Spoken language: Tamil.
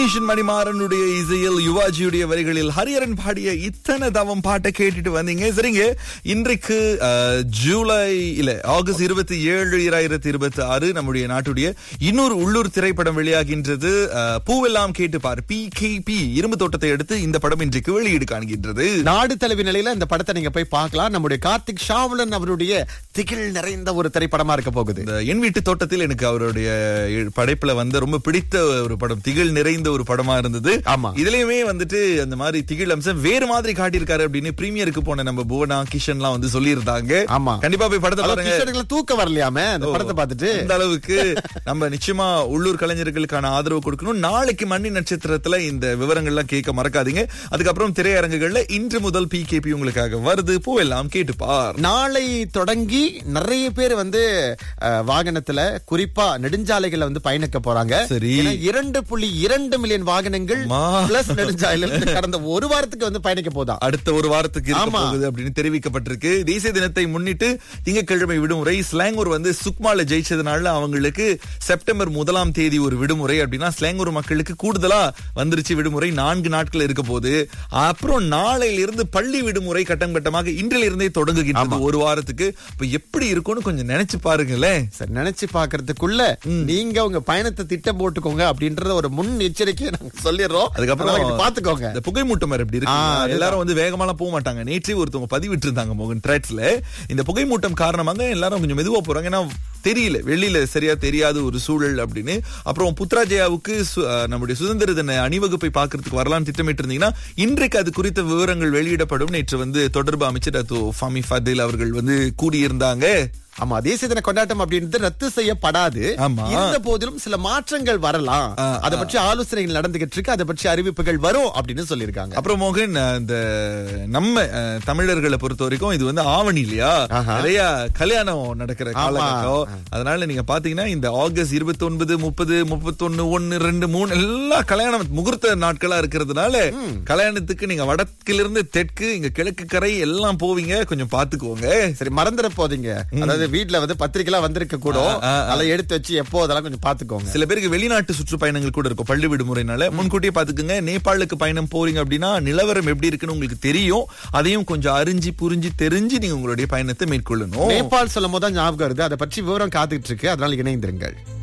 மணிஷன் மணிமாறனுடைய இசையில் யுவாஜியுடைய வரிகளில் ஹரியரன் பாடிய இத்தனை தவம் பாட்டை கேட்டுட்டு வந்தீங்க சரிங்க இன்றைக்கு அஹ், ஜூலை இல்ல ஆகஸ்ட் இருபத்தி ஏழு இராயிரத்தி இருபத்தி ஆறு நம்முடைய நாட்டுடைய இன்னொரு உள்ளூர் திரைப்படம் வெளியாகின்றது அஹ், பூவெல்லாம் கேட்டு பார் பி கே பி இரும்பு தோட்டத்தை எடுத்து இந்த படம் இன்றைக்கு வெளியீடு காண்கின்றது நாடு தழுவி நிலையில இந்த படத்தை நீங்க போய் பார்க்கலாம் நம்முடைய கார்த்திக் ஷாவலன் அவருடைய திகில் நிறைந்த ஒரு திரைப்படமா இருக்க போகுது இந்த என் வீட்டு தோட்டத்தில் எனக்கு அவருடைய படைப்புல வந்து ரொம்ப பிடித்த ஒரு படம் திகில் நிறைந்த ஒரு படமா இருந்தது ஆமா. இதுலயுமே வந்துட்டு அந்த மாதிரி திகில் அம்சம் வேறு மாதிரி காட்டியிருக்காரு அப்படின்னு பிரீமியருக்கு போன நம்ம புவனா கிஷன்லாம் வந்து சொல்லியிருந்தாங்க ஆமா. கண்டிப்பா போய் படத்தை அதான் பாருங்க கிஷோருக்குலாம் தூக்கம் வரலையாமே அந்த படத்தை பார்த்துட்டு அந்த அளவுக்கு நம்ம நிச்சயமா உள்ளூர் கலைஞர்களுக்கான ஆதரவு கொடுக்கணும் நாளைக்கு மண்ணி நட்சத்திரத்துல இந்த விவரங்கள்லாம் கேட்க மறக்காதீங்க அதுக்கப்புறம் திரையரங்குகள்ல இன்று முதல் பிகேபி உங்களுக்காக வருது பூவெல்லாம் கேட்டுப்பார் நாளை தொடங்கி நிறைய பேர் வந்து அஹ், வாகனத்துல குறிப்பா நெடுஞ்சாலைகள்ல வந்து பயணிக்க போறாங்க சரி. ஏன்னா இரண்டு புள்ளி இரண்டு மில்லியன் வாகனங்கள் அம்மா. பிளஸ் நெடுஞ்சாலையில கடந்த ஒரு வாரத்துக்கு வந்து பயணிக்க போதாம் அடுத்த ஒரு வாரத்துக்கு இருக்க ஆமா. போகுது அப்படின்னு தெரிவிக்கப்பட்டிருக்கு தேசிய தினத்தை முன்னிட்டு திங்கட்கிழமை விடுமுறை ஸ்லாங்கூர் வந்து சுக்மால ஜெயிச்சதுனால அவங்களுக்கு செப்டம்பர் முதலாம் தேதி ஒரு விடுமுறை அப்படின்னா ஸ்லாங்கூர் மக்களுக்கு கூடுதலா வந்துருச்சு விடுமுறை நான்கு நாட்கள் இருக்க போகுது அப்புறம் நாளையில இருந்து பள்ளி விடுமுறை கட்டம் கட்டமாக இன்றில இருந்தே தொடங்குகின்றது ஒரு வாரத்துக்கு இப்ப எப்படி இருக்கும்னு கொஞ்சம் நினைச்சு பாருங்களேன் சரி நினைச்சு பாக்குறதுக்குள்ள நீங்க உங்க பயணத்தை திட்டம் போட்டுக்கோங்க அப்படின்றத ஒரு முன் எச்சரிக்கையை நாங்க சொல்லிடுறோம் அதுக்கப்புறம் அதனால இது பாத்துக்கோங்க இந்த புகை மூட்டம் வேற எப்படி ஆ, இருக்கு அதுதான். எல்லாரும் வந்து வேகமாலாம் போக மாட்டாங்க நேற்றே ஒருத்தவங்க பதிவிட்டு இருந்தாங்க மோகன் ட்ராட்ஸ்ல இந்த புகை மூட்டம் காரணமாக எல்லாரும் கொஞ்சம் மெதுவா போறாங்க ஏன்னா தெரியல வெளியில சரியா தெரியாத ஒரு சூழல் அப்படின்னு அப்புறம் புத்ராஜயாவுக்கு சு- அஹ், நம்முடைய சுதந்திர தின அணிவகுப்பை பார்க்கறதுக்கு வரலாம்னு திட்டமிட்டு இருந்தீங்கன்னா இன்றைக்கு அது குறித்த விவரங்கள் வெளியிடப்படும் நேற்று வந்து தொடர்பு அமைச்சர் அத்து ஃபாமி ஃபதில் அவர்கள் வந்து கூறியிருந்தாங்க ஆமா தேசிய தின கொண்டாட்டம் அப்படின்றது ரத்து செய்யப்படாது ஆமா. இருந்த போதிலும் சில மாற்றங்கள் வரலாம் ஆ, அதை பற்றி ஆலோசனைகள் நடந்துகிட்டு இருக்கு அதை பற்றி அறிவிப்புகள் வரும் அப்படின்னு சொல்லியிருக்காங்க அப்புறம் மோகன் அஹ், இந்த நம்ம அஹ், தமிழர்களை பொறுத்த வரைக்கும் இது வந்து ஆவணி இல்லையா ஆஹா. நிறைய கல்யாணம் நடக்கிற ஆமா. காலகட்டம் அதனால நீங்க பாத்தீங்கன்னா இந்த ஆகஸ்ட் இருபத்தி ஒன்பது முப்பது முப்பத்தொன்னு ஒன்னு ரெண்டு மூணு எல்லா கல்யாணம் முகூர்த்த நாட்களா இருக்கிறதுனால கல்யாணத்துக்கு நீங்க வடக்கிலிருந்து தெற்கு இங்க கிழக்கு கரை எல்லாம் போவீங்க கொஞ்சம் பாத்துக்கோங்க சரி மறந்துட போதீங்க அதாவது வீட்ல வந்து பத்திரிக்கைலாம் வந்திருக்க கூட ஆ, ஆ, ஆ. அதை எடுத்து வச்சு எப்போ அதெல்லாம் கொஞ்சம் பாத்துக்கோங்க சில பேருக்கு வெளிநாட்டு சுற்றுப்பயணங்கள் கூட இருக்கும் பள்ளி விடுமுறைனால முன்கூட்டியே பாத்துக்குங்க நேபாளுக்கு பயணம் போறீங்க அப்படின்னா நிலவரம் எப்படி இருக்குன்னு உங்களுக்கு தெரியும் அதையும் கொஞ்சம் அறிஞ்சு புரிஞ்சு தெரிஞ்சு நீங்க உங்களுடைய பயணத்தை மேற்கொள்ளணும் நேபாள் சொல்லும் போது தான் ஞாபகம் வருது அதை பற்றி விவரம் காத்துக்கிட்டு இருக்கு அதனால இணைந்திருங்கள்